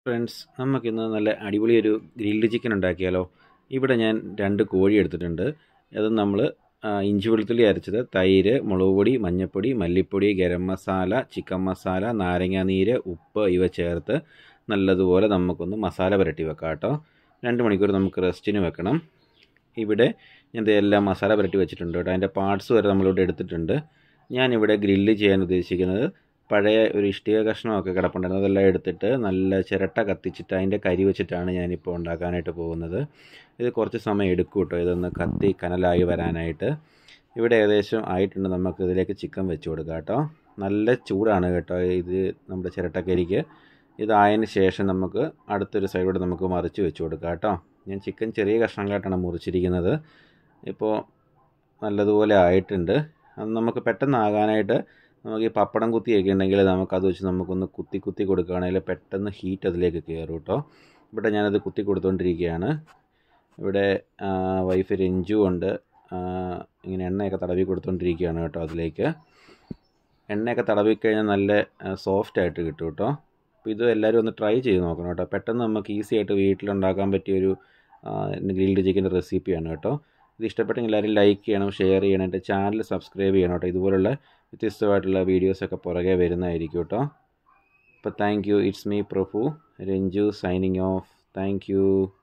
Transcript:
friends നമുക്കിന്ന് നല്ല അടിപൊളി ഒരു ഗ്രിൽഡ് ചിക്കൻ ഉണ്ടാക്കിയാലോ ഇവിടെ ഞാൻ രണ്ട് കോഴി എടുത്തിട്ടുണ്ട് അത് നമ്മൾ ഇഞ്ചി വെളുത്തുള്ളി അരച്ചത് തൈര് മുളക് പൊടി മഞ്ഞൾപ്പൊടി മല്ലിപ്പൊടി ഗരം മസാല ചിക്കൻ മസാല നാരങ്ങ നീര് ഉപ്പ് ഇവ ചേർത്ത് നല്ലതുപോലെ നമുക്കൊന്ന് മസാല പുരട്ടി വെക്കാം കേട്ടോ രണ്ട് മണിക്കൂർ നമുക്ക് റെസ്റ്റിന് വെക്കണം ഇവിടെ ഞാൻ എല്ലാം മസാല പുരട്ടി വെച്ചിട്ടുണ്ട് കേട്ടോ അതിൻ്റെ പാർട്സ് വരെ നമ്മളിവിടെ എടുത്തിട്ടുണ്ട് ഞാനിവിടെ ഗ്രില്ല് ചെയ്യാൻ ഉദ്ദേശിക്കുന്നത് പഴയ ഒരു ഇഷ്ടിക കഷ്ണമൊക്കെ കിടപ്പുണ്ടായിരുന്നു അതെല്ലാം എടുത്തിട്ട് നല്ല ചിരട്ട കത്തിച്ചിട്ട് അതിൻ്റെ കരി വെച്ചിട്ടാണ് ഞാനിപ്പോൾ ഉണ്ടാക്കാനായിട്ട് പോകുന്നത് ഇത് കുറച്ച് സമയം എടുക്കും കേട്ടോ ഇതൊന്ന് കത്തി കനലായി വരാനായിട്ട് ഇവിടെ ഏകദേശം ആയിട്ടുണ്ട് നമുക്ക് ഇതിലേക്ക് ചിക്കൻ വെച്ച് കൊടുക്കാം കേട്ടോ നല്ല ചൂടാണ് കേട്ടോ ഇത് നമ്മുടെ ചിരട്ടക്കരിക്ക് ഇതായതിന് ശേഷം നമുക്ക് അടുത്തൊരു സൈഡിലൂടെ നമുക്ക് മറിച്ച് വെച്ച് കൊടുക്കാം കേട്ടോ ഞാൻ ചിക്കൻ ചെറിയ കഷ്ണങ്ങളായിട്ടാണ് മുറിച്ചിരിക്കുന്നത് ഇപ്പോൾ നല്ലതുപോലെ ആയിട്ടുണ്ട് അത് നമുക്ക് പെട്ടെന്ന് ആകാനായിട്ട് നമുക്ക് ഈ പപ്പടം കുത്തിയൊക്കെ ഉണ്ടെങ്കിൽ നമുക്കത് വെച്ച് നമുക്കൊന്ന് കുത്തി കുത്തി കൊടുക്കുകയാണെങ്കിൽ പെട്ടെന്ന് ഹീറ്റ് അതിലേക്ക് കയറും കേട്ടോ ഇവിടെ ഞാനത് കുത്തി കൊടുത്തുകൊണ്ടിരിക്കുകയാണ് ഇവിടെ വൈഫ് രഞ്ജു ഉണ്ട് ഇങ്ങനെ എണ്ണയൊക്കെ തടവി കൊടുത്തുകൊണ്ടിരിക്കുകയാണ് കേട്ടോ അതിലേക്ക് എണ്ണയൊക്കെ തടവി കഴിഞ്ഞാൽ നല്ല സോഫ്റ്റ് ആയിട്ട് കിട്ടും കേട്ടോ അപ്പോൾ ഇത് എല്ലാവരും ഒന്ന് ട്രൈ ചെയ്ത് നോക്കണം കേട്ടോ പെട്ടെന്ന് നമുക്ക് ഈസി ആയിട്ട് വീട്ടിലുണ്ടാക്കാൻ പറ്റിയൊരു ഗ്രിൽഡ് ചിക്കൻ്റെ റെസിപ്പിയാണ് കേട്ടോ ഇത് ഇഷ്ടപ്പെട്ടെങ്കിൽ എല്ലാവരും ലൈക്ക് ചെയ്യണം ഷെയർ ചെയ്യണം എൻ്റെ ചാനൽ സബ്സ്ക്രൈബ് ചെയ്യണം കേട്ടോ ഇതുപോലുള്ള വ്യത്യസ്തമായിട്ടുള്ള വീഡിയോസൊക്കെ പുറകെ വരുന്നതായിരിക്കും കേട്ടോ അപ്പോൾ thank you it's me Prabhu Ranju signing off thank U